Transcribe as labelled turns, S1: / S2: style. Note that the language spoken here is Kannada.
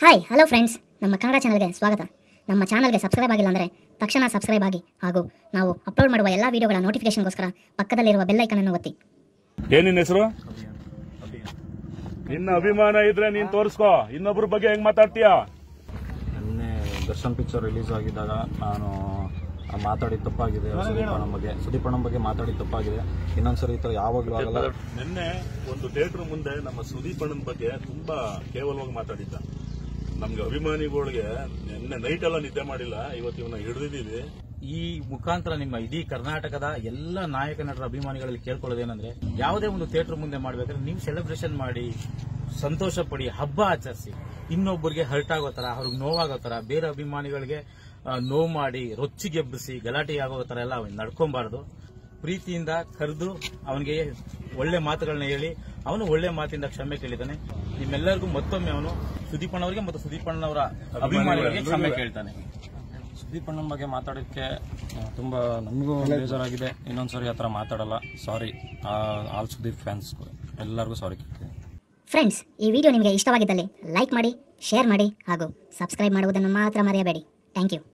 S1: ಹಾಯ್ ಹಲೋ ಫ್ರೆಂಡ್ಸ್ ನಮ್ಮ ಕನ್ನಡ ಚಾನಲ್ಗೆ ಸ್ವಾಗತ ನಮ್ಮ ಚಾನಲ್ಗೆ ಸಬ್ಸ್ಕ್ರೈಬ್ ಆಗಿಲ್ಲ ಅಂದರೆ ತಕ್ಷಣ ಸಬ್ಸ್ಕ್ರೈಬ್ ಆಗಿ ಹಾಗೂ ನಾವು ಅಪ್ಲೋಡ್ ಮಾಡುವ ಎಲ್ಲ ವೀಡಿಯೋಗಳ ನೋಟಿಫಿಕೇಶನ್ಗೋಸ್ಕರ ಪಕ್ಕದಲ್ಲಿರುವ ಬೆಲ್ ಐಕನ್ ಅನ್ನು ಒತ್ತಿ
S2: ಏನ್ ನಿನ್ ಹೆಸರು ನಿನ್ನ ಅಭಿಮಾನ ಇದ್ರೆ ನೀನ್ ತೋರಿಸ್ಕೋ ಇನ್ನೊಬ್ರ ಬಗ್ಗೆ ಹೆಂಗ್ ಮಾತಾಡ್ತೀಯ
S3: ನಿನ್ನೆ ದರ್ಶನ್ ಪಿಕ್ಚರ್ ರಿಲೀಸ್ ಆಗಿದ್ದಾಗ ನಾನು ಆ ಮಾತಾಡಿದ ತಪ್ಪಾಗಿದೆ ಸುದೀಪ್ ಅಣ್ಣನ ಬಗ್ಗೆ ಸುದೀಪ್ ಅಣ್ಣನ ಬಗ್ಗೆ ಮಾತಾಡಿದ ತಪ್ಪಾಗಿದೆ ಇನ್ನೊಂದ್ಸರಿ ಈ ಥರ ಯಾವಾಗಲೂ ಆಗಲ್ಲ
S2: ನಿನ್ನೆ ಒಂದು ಥಿಯೇಟರ್ ಮುಂದೆ ನಮ್ಮ ಸುದೀಪ್ ಅಣ್ಣನ ಬಗ್ಗೆ ತುಂಬಾ ಕೇವಲವಾಗಿ ಮಾತಾಡಿದ್ದ ನಮ್ಗೆ ಅಭಿಮಾನಿಗಳಿಗೆ ನಿನ್ನೆ ನೈಟ್ ಎಲ್ಲ ನಿದ್ದೆ ಮಾಡಿಲ್ಲ ಇವತ್ತು ಇವನ್ನ ಹಿಡಿದಿದ್ದೀವಿ
S4: ಈ ಮುಖಾಂತರ ನಿಮ್ಮ ಇಡೀ ಕರ್ನಾಟಕದ ಎಲ್ಲ ನಾಯಕ ನಟರ ಅಭಿಮಾನಿಗಳಲ್ಲಿ ಕೇಳ್ಕೊಳ್ಳೋದೇನಂದ್ರೆ ಯಾವುದೇ ಒಂದು ಥಿಯೇಟರ್ ಮುಂದೆ ಮಾಡ್ಬೇಕಾದ್ರೆ ನೀವು ಸೆಲೆಬ್ರೇಷನ್ ಮಾಡಿ ಸಂತೋಷ ಪಡಿ ಹಬ್ಬ ಆಚರಿಸಿ ಇನ್ನೊಬ್ಬರಿಗೆ ಹರ್ಟ್ ಆಗೋ ತರ ಅವ್ರಿಗೆ ನೋವಾಗೋ ತರ ಬೇರೆ ಅಭಿಮಾನಿಗಳಿಗೆ ಆ, ನೋವು ಮಾಡಿ ರೊಚ್ಚಿಗೆಬ್ಬಿಸಿ ಗಲಾಟೆ ಆಗೋ ತರ ಎಲ್ಲ ನಡ್ಕೊಬಾರ್ದು ಪ್ರೀತಿಯಿಂದ ಕರೆದು ಅವನಿಗೆ ಒಳ್ಳೆ ಮಾತುಗಳನ್ನ ಹೇಳಿ ಅವನು ಒಳ್ಳೆ ಮಾತಿಂದ ಕ್ಷಮೆ ಕೇಳಿದ್ದಾನೆ ನಿಮ್ಮೆಲ್ಲರಿಗೂ ಮತ್ತೊಮ್ಮೆ ಅವನು ಸುದೀಪಣ್ಣವರಿಗೆ ಮತ್ತು ಸುದೀಪಣ್ಣವರ ಅಭಿಮಾನಿಗಳಿಗೆ ಕ್ಷಮೆ ಕೇಳ್ತಾನೆ
S3: ಸುದೀಪ್ ಅಣ್ಣನ ಬಗ್ಗೆ ಮಾತಾಡೋಕ್ಕೆ ಆ, ತುಂಬಾ ನಮಗೂ ಬೇಜಾರಾಗಿದೆ ಇನ್ನೊಂದ್ಸರಿ ಆ ಥರ ಮಾತಾಡಲ್ಲ ಸಾರಿ ಆಲ್ ಸುದೀಪ್ ಫ್ಯಾನ್ಸ್ ಎಲ್ಲರಿಗೂ ಸಾರಿ ಕೇಳ್ತೀನಿ
S1: ಫ್ರೆಂಡ್ಸ್ ಈ ವಿಡಿಯೋ ನಿಮಗೆ ಇಷ್ಟವಾಗಿದ್ದಲ್ಲಿ ಲೈಕ್ ಮಾಡಿ ಶೇರ್ ಮಾಡಿ ಹಾಗೂ ಸಬ್ಸ್ಕ್ರೈಬ್ ಮಾಡುವುದನ್ನು ಮಾತ್ರ ಮರೆಯಬೇಡಿ ಥ್ಯಾಂಕ್ ಯು